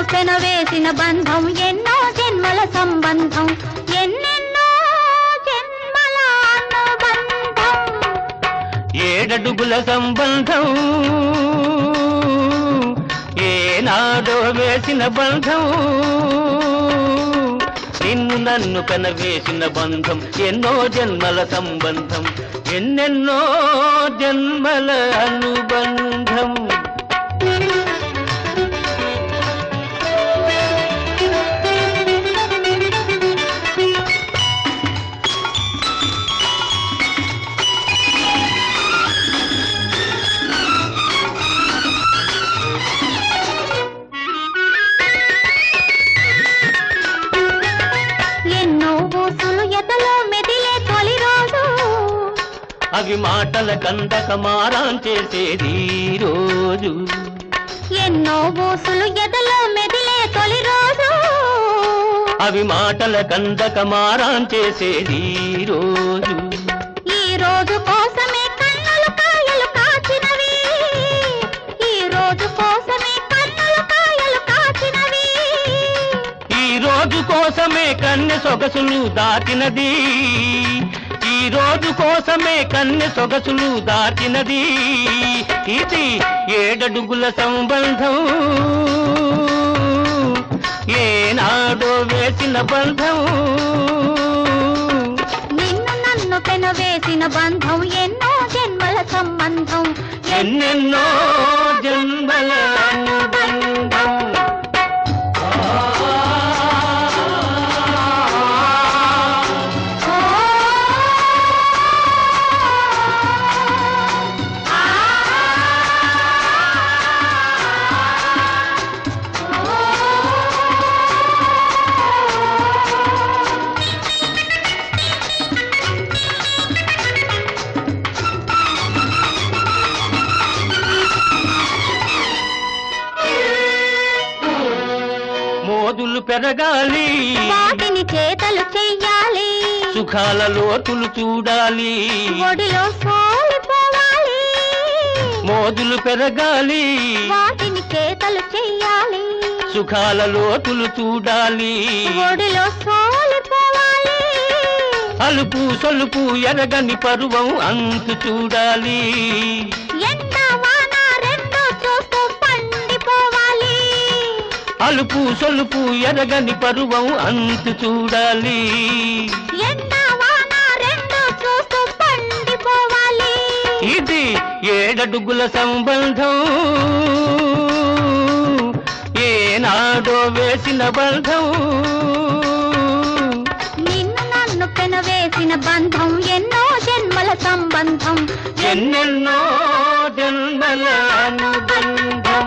నన్ను పెనవేసిన బంధం ఎన్నో జన్మల సంబంధం ఎన్నెన్నో జన్మల అనుబంధం ఏడడుగుల సంబంధం ఏనాడో వేసిన బంధం నిన్ను నన్ను కనవేసిన బంధం ఎన్నో జన్మల సంబంధం ఎన్నెన్నో జన్మల అనుబంధం ఎన్నో ఊసులు ఎదలో మెదిలే తొలి రోజు అవి మాటల కందక మారాం చేసేది ఈ రోజు ఎన్నో ఊసులు ఎదలో మెదిలే తొలి రోజు అవి మాటల కందక మారాం చేసేది ఈ రోజు ఈ రోజు కోసమే కన్నులు కాయలు కాచినవి ఈ రోజు కోసమే కన్నులు కాయలు కాచినవి ఈ రోజు కోసమే కన్నె సొగసులు దాటినది ఈ రోజు కోసమే కన్నె సొగసులు దాటినది ఇది ఏడడుగుల సంబంధం ఏనాడో వేసిన బంధం నిన్ను నన్ను పెనవేసిన బంధం ఎన్నో జన్మల సంబంధం ఎన్నెన్నో జన్మల అనుబంధం మోదులు పెరగాలి వాటిని చేతలు చెయ్యాలి సుఖాల లోతులు చూడాలి ఒడిలో సోలిపోవాలి మోదులు పెరగాలి వాటిని చేతలు చెయ్యాలి సుఖాల లోతులు చూడాలి ఒడిలో సోలిపోవాలి అలుపు సొలుపు ఎరగని పరువం అంతు చూడాలి ఎండ వాన రెండు చూస్తూ పండిపోవాలి అలుపు సొలుపు ఎరగని పరువం అంతు చూడాలి ఎండ వాన రెండు చూస్తూ పండిపోవాలి ఇది ఏడడుగుల సంబంధం ఏనాడో వేసిన బంధం నిన్ను నన్ను పెనవేసిన బంధం ఎన్నో జన్మల సంబంధం ఎన్నెన్నో జన్మల అనుబంధం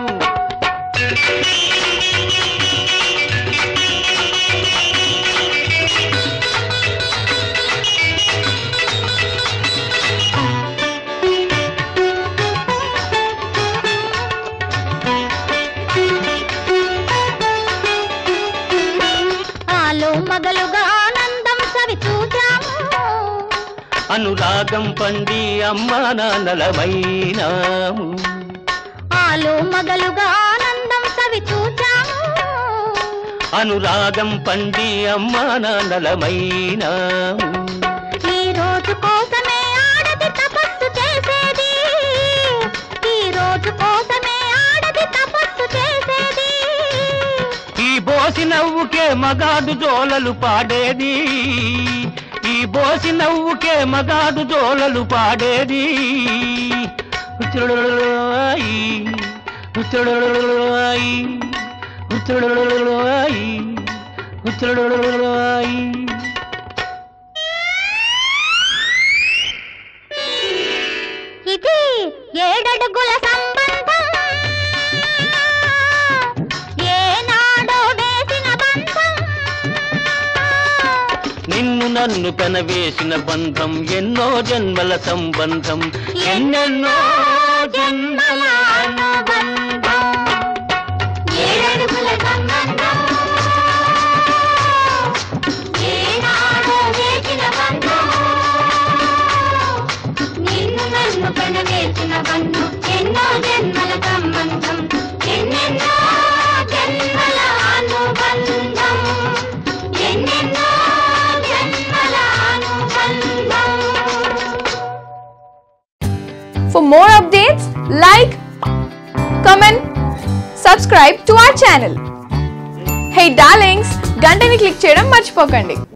ఆలో మగలుగా ఆనందం సవి చూచాము అనురాగం పండి అమ్మా నాన్నలమైనాము ఆలో మగలుగా ఆనందం సవి చూచాము అనురాగం పండి అమ్మా నాన్నలమైనాము ఈ రోజు కోసమే ఆడది తపస్సు చేసేది ఈ రోజు కోసమే ఆడది తపస్సు చేసేది ఈ బోసి నవ్వుకే మగాడు జోలలు పాడేది ఈ బోసి నవ్వుకే మగాడు జోలలు పాడేది ఉత్తరుడుడుడుడుడుఆయి, ఉత్తరుడుడుడుడుడుఆయి, ఉత్తరుడుడుడుడుఆయి, ఉత్తరుడుడుడుడుఆయి. ఇది ఏడడుగుల సంబంధం ఏనాడో వేసిన బంధం నిన్ను నన్ను కనవేసిన బంధం ఎన్నో జన్మల సంబంధం ఎన్నెన్నో జన్మల అనుబంధం ఏడడుగుల సంబంధం ఏనాడో వేసిన బంధం నిన్ను నన్ను కనవేసిన బంధం ఎన్నో జన్మల సంబంధం ఎన్నెన్నో జన్మల For more updates, like, comment, subscribe to our channel. Hey darlings, గంటని click చేయడం మర్చిపోకండి